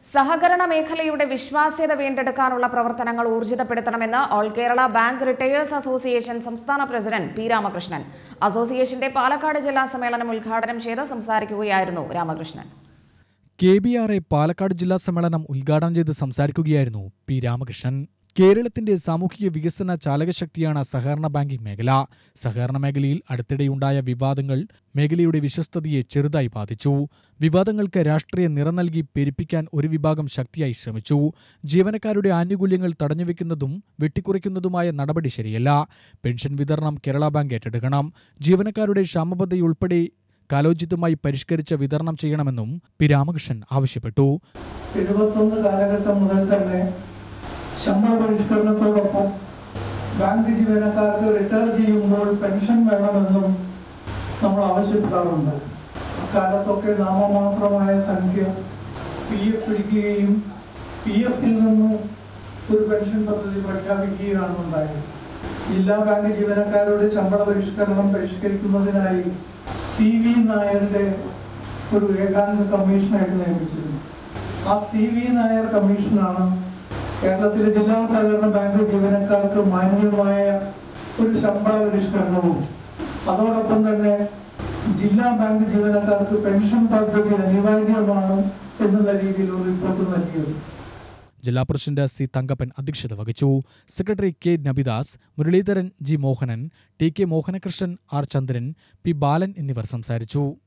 സഹകരണ മേഖലയുടെ വിശ്വാസ്യത വീണ്ടെടുക്കാനുള്ള പ്രവർത്തനങ്ങൾ ഊർജിതപ്പെടുത്തണമെന്ന് all Kerala bank retirees association സംസ്ഥാന പ്രസിഡന്റ് പി രാമകൃഷ്ണൻ അസോസിയേഷന്റെ പാലക്കാട് ജില്ലാ സമ്മേളനം ഉദ്ഘാടനം ചെയ്ത് സംസാരിക്കുകയായിരുന്നു Ramakrishnan K B R A Palakkad ജില്ലാ സമ്മേളനം ഉദ്ഘാടനം ചെയ്ത് സംസാരിക്കുകയായിരുന്നു പി രാമകൃഷ്ണൻ കേരളത്തിന്റെ സാമൂഹിക വികസന ചാലകശക്തിയാണ് സഹകരണ ബാങ്കിംഗ് മേഖല സഹകരണ മേഖലയിൽ അടുത്തിടെയുണ്ടായ വിവാദങ്ങൾ മേഖലയുടെ വിശ്വസ്തതയെ ചെറുതായി ബാധിച്ചു വിവാദങ്ങൾക്ക് രാഷ്ട്രീയ നിറം നൽകി പെരുപ്പിക്കാൻ ഒരു വിഭാഗം ശക്തിയായി ശ്രമിച്ചു ജീവനക്കാരുടെ ആനുകൂല്യങ്ങൾ തടഞ്ഞുവെക്കുന്നതും വെട്ടിക്കുറയ്ക്കുന്നതുമായ നടപടി ശരിയല്ല പെൻഷൻ വിതരണം കേരള ബാങ്ക് ഏറ്റെടുക്കണം ജീവനക്കാരുടെ ക്ഷാമബദ്ധയുൾപ്പെടെ കാലോചിതമായി പരിഷ്കരിച്ച് വിതരണം ചെയ്യണമെന്നും പി രാമകൃഷ്ണൻ ആവശ്യപ്പെട്ടു എഴുപത്തൊന്ന് കാലഘട്ടം മുതൽ തന്നെ ശമ്പള പരിഷ്കരണത്തോടൊപ്പം ബാങ്ക് ജീവനക്കാർക്ക് റിട്ടയർ ചെയ്യുമ്പോൾ പെൻഷൻ വേണമെന്നും നമ്മൾ ആവശ്യപ്പെടാറുണ്ട് അക്കാലത്തൊക്കെ നാമമാത്രമായ സംഖ്യ പി എഫ് പിടിക്കുകയും പി എഫിൽ നിന്ന് ഒരു പെൻഷൻ പദ്ധതി പ്രഖ്യാപിക്കുകയാണ് ഉണ്ടായത് ജില്ലാ ബാങ്ക് ജീവനക്കാരുടെ ശമ്പള പരിഷ്കരണം പരിഷ്കരിക്കുന്നതിനായി സി വി നായരുടെ ഒരു ഏകാംഗ കമ്മീഷനായിട്ട് നിയമിച്ചിരുന്നു ആ സി വി നായർ കമ്മീഷനാണ് കേരളത്തിലെ ജില്ലാ സഹകരണ ബാങ്ക് ജീവനക്കാർക്ക് മാന്യമായ ഒരു ശമ്പള പരിഷ്കരണവും അതോടൊപ്പം തന്നെ ജില്ലാ ബാങ്ക് ജീവനക്കാർക്ക് പെൻഷൻ പദ്ധതി അനിവാര്യമാണ് എന്നുള്ള രീതിയിൽ ഒരു റിപ്പോർട്ട് നൽകിയത് ജില്ലാ പ്രസിഡന്റ് സി തങ്കപ്പൻ അധ്യക്ഷത വഹിച്ചു secretary K Nabidas Muraleedharan G Mohanan T K Mohanakrishnan R Chandran P Balan എന്നിവർ സംസാരിച്ചു